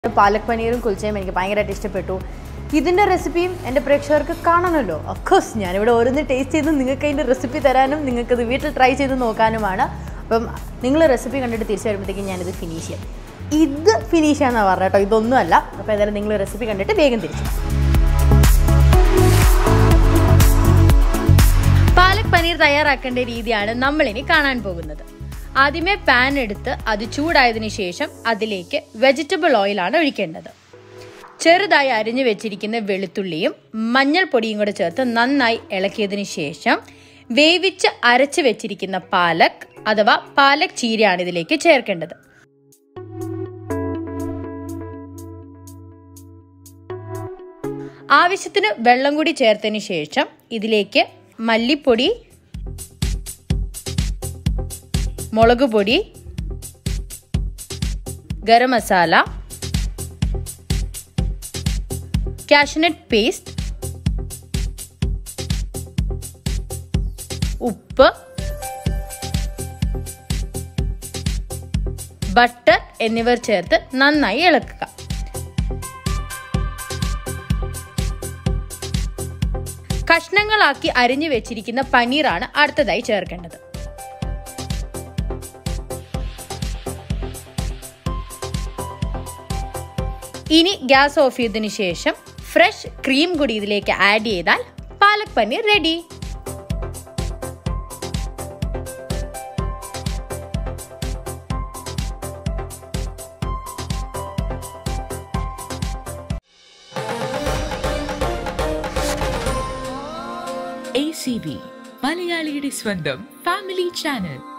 പാലക് പനീറും കുൽച്ചയും എനിക്ക് ഭയങ്കരമായിട്ട് ഇഷ്ടപ്പെട്ടു ഇതിൻ്റെ റെസിപ്പിയും എൻ്റെ പ്രേക്ഷകർക്ക് കാണണമല്ലോ അഫ്കോഴ്സ് ഞാനിവിടെ ഓരോന്ന് ടേസ്റ്റ് ചെയ്ത് നിങ്ങൾക്ക് അതിൻ്റെ റെസിപ്പി തരാനും നിങ്ങൾക്കത് വീട്ടിൽ ട്രൈ ചെയ്ത് നോക്കാനുമാണ് അപ്പം നിങ്ങൾ റെസിപ്പി കണ്ടിട്ട് തിരിച്ചു വരുമ്പോഴത്തേക്കും ഞാനിത് ഫിനിഷ് ചെയ്യാം ഇത് ഫിനിഷ് ചെയ്യാന്നാണ് പറഞ്ഞത് കേട്ടോ ഇതൊന്നുമല്ല അപ്പോൾ ഏതായാലും നിങ്ങൾ റെസിപ്പി കണ്ടിട്ട് വേഗം തിരിച്ചു പാലക് പനീർ തയ്യാറാക്കേണ്ട രീതിയാണ് നമ്മളിനി കാണാൻ പോകുന്നത് ആദ്യമേ പാൻ എടുത്ത് അത് ചൂടായതിനു ശേഷം അതിലേക്ക് വെജിറ്റബിൾ ഓയിലാണ് ഒഴിക്കേണ്ടത് ചെറുതായി അരിഞ്ഞു വെച്ചിരിക്കുന്ന വെളുത്തുള്ളിയും മഞ്ഞൾപ്പൊടിയും കൂടെ ചേർത്ത് നന്നായി ഇളക്കിയതിനു ശേഷം വേവിച്ച് അരച്ച് വെച്ചിരിക്കുന്ന പാലക് അഥവാ പാലക് ചീരയാണ് ഇതിലേക്ക് ചേർക്കേണ്ടത് ആവശ്യത്തിന് വെള്ളം കൂടി ചേർത്തതിന് ശേഷം ഇതിലേക്ക് മല്ലിപ്പൊടി മുളക് പൊടി ഗരം മസാല കാഷ്നട്ട് പേസ്റ്റ് ഉപ്പ് ബട്ടർ എന്നിവ ചേർത്ത് നന്നായി ഇളക്കുക കഷ്ണങ്ങളാക്കി അരിഞ്ഞു വെച്ചിരിക്കുന്ന പനീറാണ് അടുത്തതായി ചേർക്കേണ്ടത് ഇനി ഗ്യാസ് ഓഫ് ചെയ്തതിനു ശേഷം ഫ്രഷ് ക്രീം കൂടി ഇതിലേക്ക് ആഡ് ചെയ്താൽ palak paneer ready A C B മലയാളിയുടെ സ്വന്തം ഫാമിലി ചാനൽ